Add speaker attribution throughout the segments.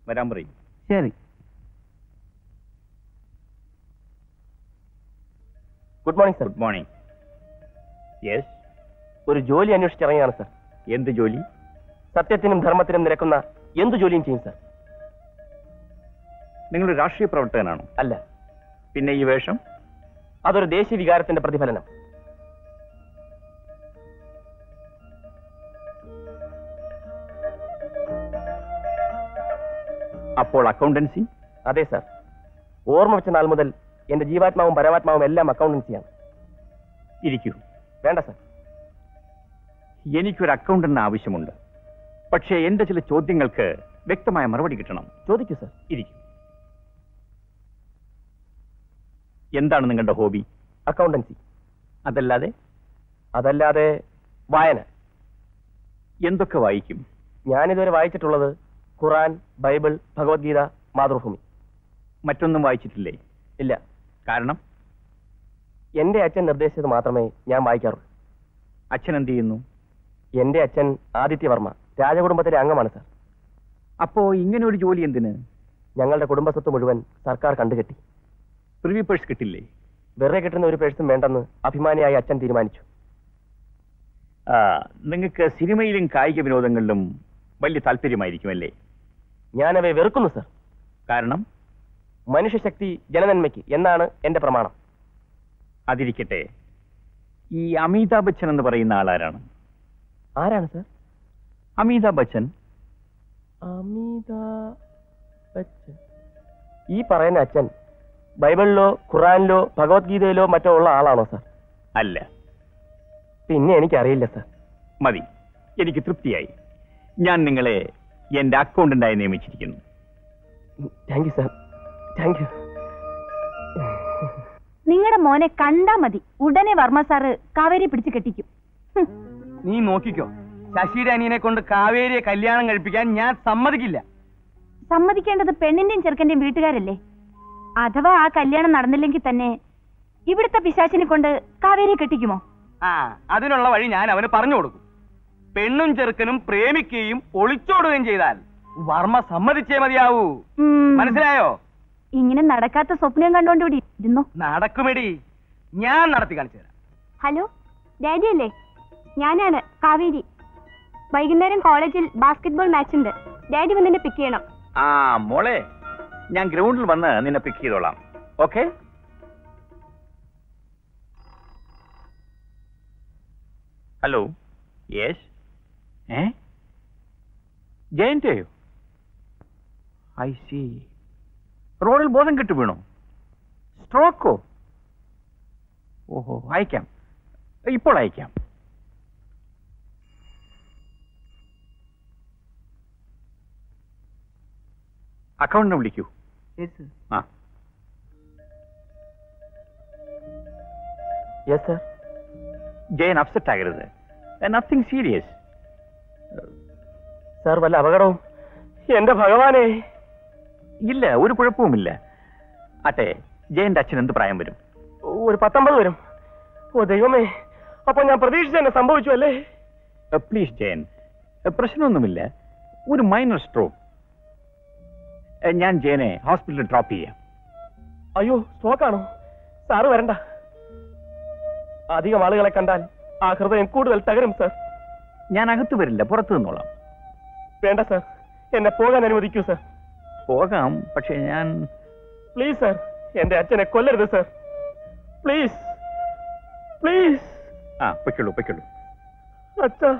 Speaker 1: വരാൻ പറയും
Speaker 2: ശരി
Speaker 3: good morning sir
Speaker 1: good morning yes
Speaker 3: ഒരു ജോലി അന്വേഷിച്ചിറങ്ങിയാണ് സർ
Speaker 1: എന്ത് ജോലി
Speaker 3: സത്യത്തിനും ധർമ്മത്തിനും നിരക്കുന്ന എന്തു ജോലിയും ചെയ്യും സർ
Speaker 1: നിങ്ങൾ രാഷ്ട്രീയ പ്രവർത്തകനാണോ
Speaker 3: അല്ല
Speaker 1: പിന്നെ ഈ വേഷം
Speaker 3: അതൊരു ദേശീയ വികാരത്തിന്റെ പ്രതിഫലനം
Speaker 1: അപ്പോൾ അക്കൗണ്ടൻസി
Speaker 3: അതെ സർ ഓർമ്മ വെച്ച നാൾ മുതൽ എന്റെ ജീവാത്മാവും പരമാത്മാവും എല്ലാം അക്കൗണ്ടൻസിയാണ്
Speaker 1: ഇരിക്കൂ
Speaker 3: വേണ്ട സർ
Speaker 1: എനിക്കൊരു അക്കൗണ്ടന്റിന് ആവശ്യമുണ്ട് പക്ഷേ എന്റെ ചില ചോദ്യങ്ങൾക്ക് വ്യക്തമായ മറുപടി കിട്ടണം
Speaker 3: ചോദിക്കൂ സർ
Speaker 1: ഇരിക്കൂ എന്താണ് നിങ്ങളുടെ ഹോബി
Speaker 3: അക്കൗണ്ടൻസി
Speaker 1: അതല്ലാതെ
Speaker 3: അതല്ലാതെ വായന
Speaker 1: എന്തൊക്കെ വായിക്കും
Speaker 3: ഞാനിതുവരെ വായിച്ചിട്ടുള്ളത് ഖുറാൻ ബൈബിൾ ഭഗവത്ഗീത മാതൃഭൂമി
Speaker 1: മറ്റൊന്നും വായിച്ചിട്ടില്ലേ
Speaker 3: ഇല്ല
Speaker 1: കാരണം
Speaker 3: എന്റെ അച്ഛൻ നിർദ്ദേശിച്ചത് മാത്രമേ ഞാൻ വായിക്കാറുള്ളൂ
Speaker 1: അച്ഛൻ എന്ത് ചെയ്യുന്നു
Speaker 3: എന്റെ അച്ഛൻ ആദിത്യവർമ്മ രാജകുടുംബത്തിലെ അംഗമാണ് സർ
Speaker 1: അപ്പോ ഇങ്ങനെ ഒരു ജോലി എന്തിന്
Speaker 3: ഞങ്ങളുടെ കുടുംബസ്വത്ത് മുഴുവൻ സർക്കാർ കണ്ടുകെട്ടി
Speaker 1: പ്രിവി പേഴ്സ് കിട്ടില്ലേ
Speaker 3: വെറുതെ കിട്ടുന്ന ഒരു പേഴ്സും വേണ്ടെന്ന് അഭിമാനിയായി അച്ഛൻ തീരുമാനിച്ചു
Speaker 1: ആ, നിങ്ങൾക്ക് സിനിമയിലും കായിക വിനോദങ്ങളിലും വലിയ താല്പര്യമായിരിക്കും അല്ലേ
Speaker 3: ഞാനവയെ വെറുക്കുന്നു സർ
Speaker 1: കാരണം
Speaker 3: മനുഷ്യശക്തി ജനനന്മയ്ക്ക് എന്നാണ് എന്റെ പ്രമാണം
Speaker 1: അതിരിക്കട്ടെ ഈ അമിതാഭ് ബച്ചൻ എന്ന് പറയുന്ന ആളാരാണ്
Speaker 3: ആരാണ് സർ
Speaker 1: അമിതാഭ് ബച്ചൻ
Speaker 3: അമിതാഭ് ബച്ചൻ ഈ പറയുന്ന അച്ഛൻ ബൈബിളിലോ ഖുറാനിലോ ഭഗവത്ഗീതയിലോ മറ്റോ ഉള്ള ആളാണോ സർ
Speaker 1: അല്ല
Speaker 3: പിന്നെ എനിക്കറിയില്ല സർ
Speaker 1: മതി എനിക്ക് തൃപ്തിയായി ഞാൻ നിങ്ങളെ എന്റെ അക്കൗണ്ടന്റായി നിയമിച്ചിരിക്കുന്നു
Speaker 3: thank you sir thank you
Speaker 4: നിങ്ങളുടെ മോനെ കണ്ടാ മതി ഉടനെ വർമ്മ സാറ് കാവേരി പിടിച്ചു കെട്ടിക്കും ഹും.
Speaker 2: നീ നോക്കിക്കോ ശശിയുടെ അനിയനെ കൊണ്ട് കാവേരിയെ കല്യാണം കഴിപ്പിക്കാൻ ഞാൻ സമ്മതിക്കില്ല
Speaker 4: സമ്മതിക്കേണ്ടത് പെണ്ണിന്റെയും ചെറുക്കന്റെയും വീട്ടുകാരല്ലേ അഥവാ ആ കല്യാണം നടന്നില്ലെങ്കിൽ തന്നെ ഇവിടുത്തെ പിശാചിനെ കൊണ്ട് കാവേരിയെ കെട്ടിക്കുമോ
Speaker 2: ആ അതിനുള്ള വഴി ഞാൻ അവന് പറഞ്ഞു കൊടുക്കും പെണ്ണും ചെറുക്കനും പ്രേമിക്കുകയും ഒളിച്ചോടുകയും ചെയ്താൽ വർമ്മ സമ്മതിച്ചേ മതിയാവൂ
Speaker 4: ഉം.
Speaker 2: മനസ്സിലായോ
Speaker 4: ഇങ്ങനെ നടക്കാത്ത സ്വപ്നം കണ്ടോണ്ട് ഇവിടെ ഇരുന്നു
Speaker 2: നടക്കുമെടി ഞാൻ നടത്തി കാണിച്ചു തരാം
Speaker 4: ഹലോ ഡാഡി അല്ലേ ഞാനാണ് കാവേരി വൈകുന്നേരം കോളേജിൽ ബാസ്കറ്റ്ബോൾ മാച്ച് ഉണ്ട് ഡാഡി വന്ന് എന്നെ പിക്ക് ചെയ്യണം
Speaker 1: ആ മോളെ ഞാൻ ഗ്രൗണ്ടിൽ വന്ന് നിന്നെ പിക്ക് ചെയ്തോളാം ഓക്കെ ഹലോ യെസ് ഏ ജയന്റെയോ ഐ സി റോഡിൽ ബോധം കെട്ടു വീണോ സ്ട്രോക്കോ ഓഹോ അയക്കാം ഇപ്പോൾ അയക്കാം അക്കൗണ്ടിനെ വിളിക്കൂ ആ
Speaker 3: യെസ് സർ
Speaker 1: ജയൻ അപ്സെറ്റ് ആകരുത് നത്തിങ് സീരിയസ്
Speaker 3: സാർ വല്ല അപകടവും എന്റെ ഭഗവാനെ
Speaker 1: ഇല്ല ഒരു കുഴപ്പവുമില്ല അട്ടെ ജയന്റെ അച്ഛൻ എന്ത് പ്രായം വരും
Speaker 3: ഒരു പത്തൊമ്പത് വരും ഓ ദൈവമേ അപ്പൊ ഞാൻ പ്രതീക്ഷിച്ച തന്നെ സംഭവിച്ചു അല്ലേ
Speaker 1: പ്ലീസ് ജയൻ Uh, പ്രശ്നമൊന്നുമില്ല ഒരു മൈനർ സ്ട്രോക്ക് ഞാൻ ജയനെ ഹോസ്പിറ്റലിൽ ഡ്രോപ്പ് ചെയ്യാം
Speaker 3: അയ്യോ സ്ട്രോക്കാണോ സാറ് വരണ്ട അധികം ആളുകളെ കണ്ടാൽ ആ ഹൃദയം കൂടുതൽ തകരും സർ
Speaker 1: ഞാൻ അകത്ത് വരില്ല പുറത്തു നിന്നോളാം
Speaker 3: വേണ്ട സർ എന്നെ പോകാൻ അനുവദിക്കൂ സർ
Speaker 1: പോകാം പക്ഷെ ഞാൻ
Speaker 3: പ്ലീസ് സർ എന്റെ അച്ഛനെ കൊല്ലരുത് സർ പ്ലീസ് പ്ലീസ്
Speaker 1: ആ പൊയ്ക്കുള്ളൂ പൊയ്ക്കുള്ളൂ
Speaker 3: അച്ഛാ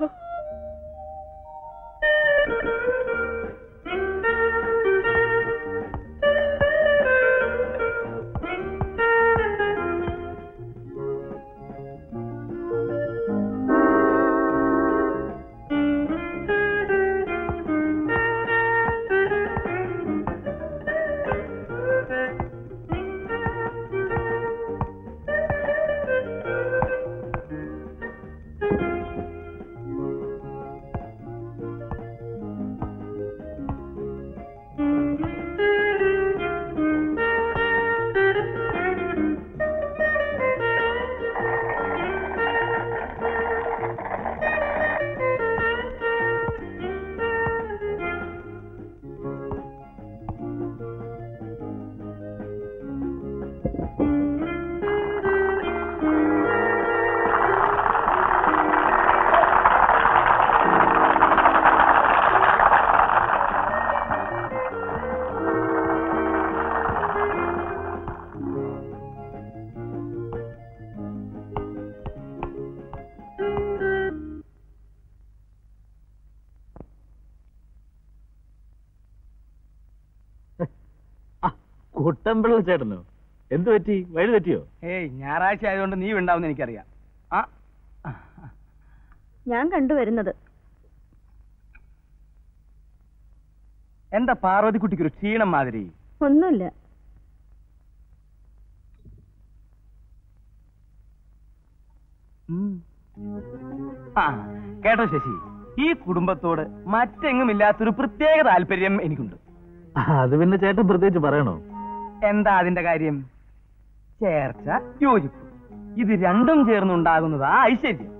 Speaker 1: കുട്ടമ്പിള്ള ചേട്ടനോ എന്തു പറ്റി വഴി തെറ്റിയോ
Speaker 2: ഏയ് ഞായറാഴ്ച ആയതുകൊണ്ട് നീ ഉണ്ടാവും എനിക്കറിയാം ആ ആ.
Speaker 4: ഞാൻ കണ്ടുവരുന്നത്
Speaker 2: എന്താ പാർവതിക്കുട്ടിക്കൊരു ക്ഷീണം മാതിരി
Speaker 4: ഒന്നുമില്ല
Speaker 2: ഉം. ആ കേട്ടോ ശശി ഈ കുടുംബത്തോട് മറ്റെങ്ങും ഇല്ലാത്തൊരു പ്രത്യേക താല്പര്യം എനിക്കുണ്ട്
Speaker 1: അത് പിന്നെ ചേട്ടൻ പ്രത്യേകിച്ച് പറയണോ
Speaker 2: എന്താ അതിന്റെ കാര്യം ചേർച്ച യോജിപ്പ് ഇത് രണ്ടും ചേർന്നുണ്ടാകുന്നതാ ഐശ്വര്യം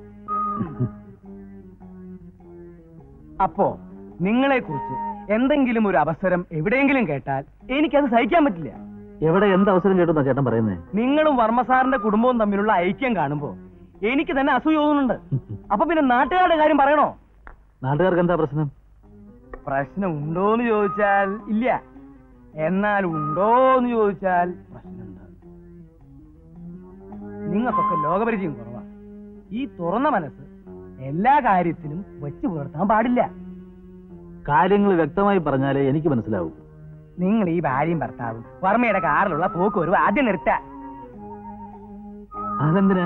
Speaker 2: അപ്പോ നിങ്ങളെ കുറിച്ച് എന്തെങ്കിലും ഒരു അവസരം എവിടെയെങ്കിലും കേട്ടാൽ എനിക്കത് സഹിക്കാൻ പറ്റില്ല
Speaker 1: എവിടെ എന്ത് അവസരം കേട്ടുന്നാ ചേട്ടൻ പറയുന്നേ
Speaker 2: നിങ്ങളും വർമ്മസാറിന്റെ കുടുംബവും തമ്മിലുള്ള ഐക്യം കാണുമ്പോ എനിക്ക് തന്നെ അസൂയ തോന്നുന്നുണ്ട് അപ്പൊ പിന്നെ നാട്ടുകാരുടെ കാര്യം പറയണോ
Speaker 1: നാട്ടുകാർക്ക് എന്താ പ്രശ്നം
Speaker 2: പ്രശ്നം ഉണ്ടോന്ന് ചോദിച്ചാൽ ഇല്ല എന്നാൽ ഉണ്ടോന്ന് ചോദിച്ചാൽ പ്രശ്നമുണ്ട് നിങ്ങൾക്കൊക്കെ ലോകപരിചയം കുറവാ ഈ തുറന്ന മനസ്സ് എല്ലാ കാര്യത്തിലും വെച്ചു പുലർത്താൻ പാടില്ല
Speaker 1: കാര്യങ്ങൾ വ്യക്തമായി പറഞ്ഞാലേ എനിക്ക് മനസ്സിലാവൂ
Speaker 2: നിങ്ങൾ ഈ ഭാര്യയും ഭർത്താവും വർമ്മയുടെ കാറിലുള്ള പോക്ക് ഒരു ആദ്യം നിർത്ത
Speaker 1: അതെന്തിനാ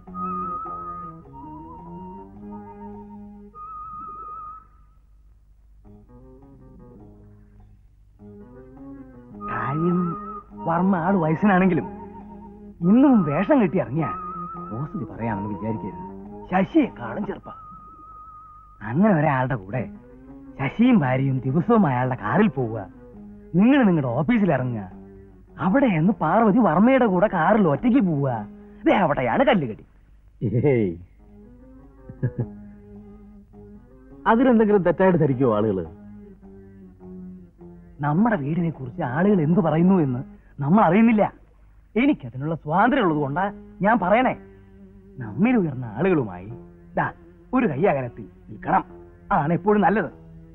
Speaker 2: കാര്യം വർമ്മ ആള് വയസ്സനാണെങ്കിലും ഇന്നും വേഷം കെട്ടി ഇറങ്ങിയ ഓസ്തി പറയാമെന്ന് വിചാരിക്കരുത് ശശിയെക്കാളും ചെറുപ്പ അങ്ങനെ ഒരാളുടെ കൂടെ ശശിയും ഭാര്യയും ദിവസവും അയാളുടെ കാറിൽ പോവുക നിങ്ങൾ നിങ്ങളുടെ ഓഫീസിൽ ഇറങ്ങുക അവിടെ എന്ന് പാർവതി വർമ്മയുടെ കൂടെ കാറിൽ ഒറ്റയ്ക്ക് പോവുക ദേ അവിടെയാണ് കല്ലുകടി
Speaker 1: ഏയ് അതിലെന്തെങ്കിലും തെറ്റായിട്ട് ധരിക്കുമോ ആളുകള്
Speaker 2: നമ്മുടെ വീടിനെ കുറിച്ച് ആളുകൾ എന്തു പറയുന്നു എന്ന് നമ്മൾ അറിയുന്നില്ല എനിക്കതിനുള്ള സ്വാതന്ത്ര്യം ഉള്ളത് കൊണ്ടാ ഞാൻ പറയണേ നമ്മിൽ ഉയർന്ന ആളുകളുമായി ദാ ഒരു കയ്യകലത്തിൽ നിൽക്കണം അതാണ് എപ്പോഴും നല്ലത്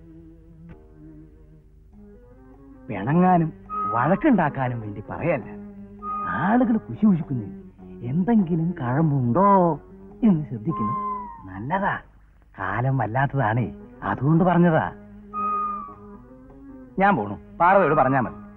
Speaker 2: പിണങ്ങാനും വഴക്കുണ്ടാക്കാനും വേണ്ടി പറയല്ല ആളുകൾ കുശി കുശിക്കുന്നു എന്തെങ്കിലും കഴമ്പുണ്ടോ എന്ന് ശ്രദ്ധിക്കുന്നു നല്ലതാ കാലം വല്ലാത്തതാണേ അതുകൊണ്ട് പറഞ്ഞതാ ഞാൻ പോണു പാർവയോട് പറഞ്ഞാൽ മതി